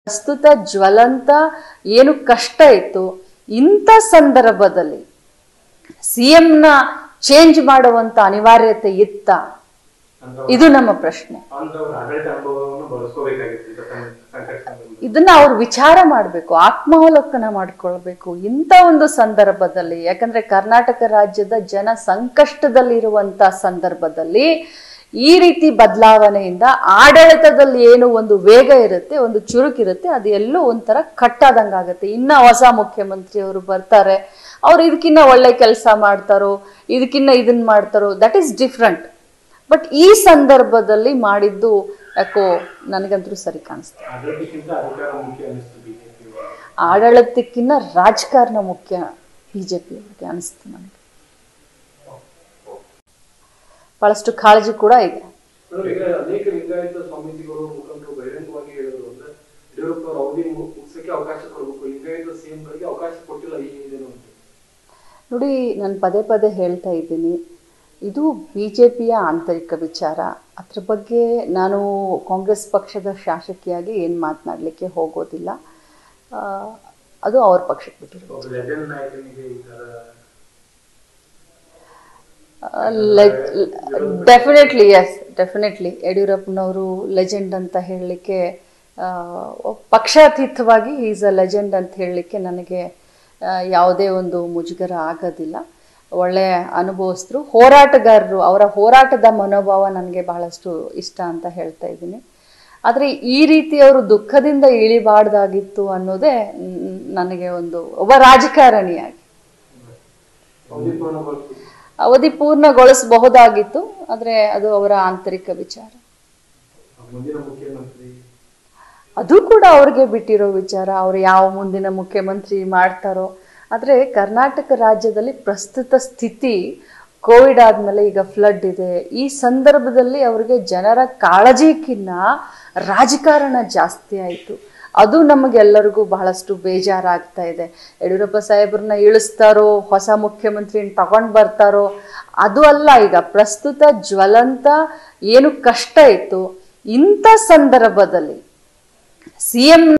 ಪ್ರಸ್ತುತ ಜ್ವಲಂತ ಏನು ಕಷ್ಟ ಇತ್ತು ಇಂಥ ಸಂದರ್ಭದಲ್ಲಿ ಸಿ ನ ಚೇಂಜ್ ಮಾಡುವಂತ ಅನಿವಾರ್ಯತೆ ಇತ್ತ ಇದು ನಮ್ಮ ಪ್ರಶ್ನೆ ಅಂತವ್ರ ಆಡಳಿತ ಅನುಭವವನ್ನು ಬಳಸ್ಕೋಬೇಕಾಗಿತ್ತು ಇಂಥ ಸಂ- ಸಂಕಟ ಸಂದರ್ಭದಲ್ಲಿ. ಇದನ್ನ ಅವ್ರು ವಿಚಾರ ಮಾಡಬೇಕು ಆತ್ಮಾವಲೋಕನ ಮಾಡ್ಕೊಳ್ಬೇಕು ಇಂಥ ಒಂದು ಸಂದರ್ಭದಲ್ಲಿ ಯಾಕಂದ್ರೆ ಕರ್ನಾಟಕ ರಾಜ್ಯದ ಜನ ಸಂಕಷ್ಟದಲ್ಲಿರುವಂತ ಸಂದರ್ಭದಲ್ಲಿ ಈ ರೀತಿ ಬದಲಾವಣೆಯಿಂದ ಆಡಳಿತದಲ್ಲಿ ಏನು ಒಂದು ವೇಗ ಇರುತ್ತೆ ಒಂದು ಚುರುಕಿರುತ್ತೆ ಅದು ಎಲ್ಲೋ ಒಂಥರ ಕಟ್ಟಾದಂಗಾಗತ್ತೆ ಇನ್ನ ಹೊಸ ಮುಖ್ಯಮಂತ್ರಿ ಅವರು ಬರ್ತಾರೆ ಅವ್ರು ಇದಕ್ಕಿನ್ನ ಒಳ್ಳೆ ಕೆಲಸ ಮಾಡ್ತಾರೋ ಇದಕ್ಕಿನ್ನ ಇದನ್ನ ಮಾಡ್ತಾರೋ ದಟ್ ಈಸ್ ಡಿಫ್ರೆಂಟ್ ಬಟ್ ಈ ಸಂದರ್ಭದಲ್ಲಿ ಮಾಡಿದ್ದು ಯಾಕೋ ನನಗಂತೂ ಸರಿ ಕಾಣಿಸ್ತು ಆಡಳಿತಕ್ಕಿಂತ ಅಧಿಕಾರ ಮುಖ್ಯ ಅನಿಸ್ತು ಬಿಜೆಪಿ ಆಡಳಿತಕ್ಕಿನ್ನ ರಾಜಕಾರಣ ಮುಖ್ಯ ಬಿಜೆಪಿ ಅವ್ರಿಗೆ ಅನಿಸ್ತು ನನಗೆ ಬಹಳಷ್ಟು ಕಾಳಜಿ ಕೂಡ ಇದೆ ಅಂದ್ರೆ ಈಗ ಅನೇಕ ಲಿಂಗಾಯತ ಸ್ವಾಮೀಜಿಗಳು ಮುಖಂಡರು ಬಹಿರಂಗವಾಗಿ ಹೇಳಿದ್ರು ಅಂದ್ರೆ ಯಡಿಯೂರಪ್ಪ ಅವ್ರ ಅವಧಿ ಮು- ಮುಗಿಸಕ್ಕೆ ಅವಕಾಶ ಕೊಡಬೇಕು ಲಿಂಗಾಯತ ಸಿಎಂ ಗಳಿಗೆ ಅವಕಾಶ ಕೊಟ್ಟಿಲ್ಲ ಈ ಹಿಂದೆನೂ ಅಂತ ನೋಡಿ ನಾನು ಪದೇ ಪದೇ ಹೇಳ್ತಾ ಇದ್ದೀನಿ ಇದು ಬಿ ಜೆ ಪಿಯ ಆಂತರಿಕ ವಿಚಾರ ಅದ್ರ ಬಗ್ಗೆ ನಾನು ಕಾಂಗ್ರೆಸ್ ಪಕ್ಷದ ಶಾಸಕಿಯಾಗಿ ಏನು ಮಾತನಾಡಲಿಕ್ಕೆ ಹೋಗೋದಿಲ್ಲ ಆ, ಅದು ಅವ್ರ ಪಕ್ಷಕ್ಕೆ ಬಿಟ್ಟಿರೋದು ಒಬ್ಬ ಲೆಜೆಂಡ್ ನಾಯಕನಿಗೆ ಈ ತರ ಡೆಫಿನೆಟ್ಲಿ ಎಸ್ ಡೆಫಿನೆಟ್ಲಿ ಯಡಿಯೂರಪ್ಪನವರು ಲೆಜೆಂಡ್ ಅಂತ ಹೇಳಲಿಕ್ಕೆ ಪಕ್ಷಾತೀತವಾಗಿ ಈಸ್ ಅ ಲೆಜೆಂಡ್ ಅಂತ ಹೇಳಲಿಕ್ಕೆ ನನಗೆ ಆ, ಯಾವುದೇ ಒಂದು ಮುಜುಗರ ಆಗೋದಿಲ್ಲ ಒಳ್ಳೆ ಅನುಭವಸ್ಥರು ಹೋರಾಟಗಾರರು ಅವರ ಹೋರಾಟದ ಮನೋಭಾವ ನನಗೆ ಬಹಳಷ್ಟು ಇಷ್ಟ ಅಂತ ಹೇಳ್ತಾ ಇದ್ದೀನಿ ಆದರೆ ಈ ರೀತಿ ಅವರು ದುಃಖದಿಂದ ಇಳಿಬಾರ್ದಾಗಿತ್ತು ಅನ್ನೋದೇ ನ್- ನನಗೆ ಒಂದು ಒಬ್ಬ ರಾಜಕಾರಣಿಯಾಗಿ ಅವಧಿ ಪೂರ್ಣಗೊಳಿಸ್ಬೇಕು ಅವಧಿ ಪೂರ್ಣಗೊಳಿಸಬಹುದಾಗಿತ್ತು ಆದರೆ ಅದು ಅವರ ಆಂತರಿಕ ವಿಚಾರ ಮುಂದಿನ ಮುಖ್ಯಮಂತ್ರಿ ಅದು ಕೂಡ ಅವ್ರಿಗೆ ಬಿಟ್ಟಿರೋ ವಿಚಾರ ಅವ್ರು ಯಾವ ಮುಂದಿನ ಮುಖ್ಯಮಂತ್ರಿ ಮಾಡ್ತಾರೋ ಆದರೆ ಕರ್ನಾಟಕ ರಾಜ್ಯದಲ್ಲಿ ಪ್ರಸ್ತುತ ಸ್ಥಿತಿ ಕೋವಿಡ್ ಆದಮೇಲೆ ಈಗ ಫ್ಲಡ್ ಇದೆ ಈ ಸಂದರ್ಭದಲ್ಲಿ ಅವರಿಗೆ ಜನರ ಕಾಳಜಿಕ್ಕಿನ್ನ ರಾಜಕಾರಣ ಜಾಸ್ತಿ ಆಯಿತು ಅದು ನಮಗೆಲ್ಲರಿಗೂ ಬಹಳಷ್ಟು ಬೇಜಾರಾಗ್ತಾ ಇದೆ ಯಡಿಯೂರಪ್ಪ ಸಾಹೇಬ್ರನ್ನ ಇಳಿಸ್ತಾರೋ ಹೊಸ ಮುಖ್ಯಮಂತ್ರಿನ ತಗೊಂಡು ಬರ್ತಾರೋ ಅದು ಅಲ್ಲ ಈಗ ಪ್ರಸ್ತುತ ಜ್ವಲಂತ ಏನು ಕಷ್ಟ ಇತ್ತು ಇಂಥ ಸಂದರ್ಭದಲ್ಲಿ ಸಿ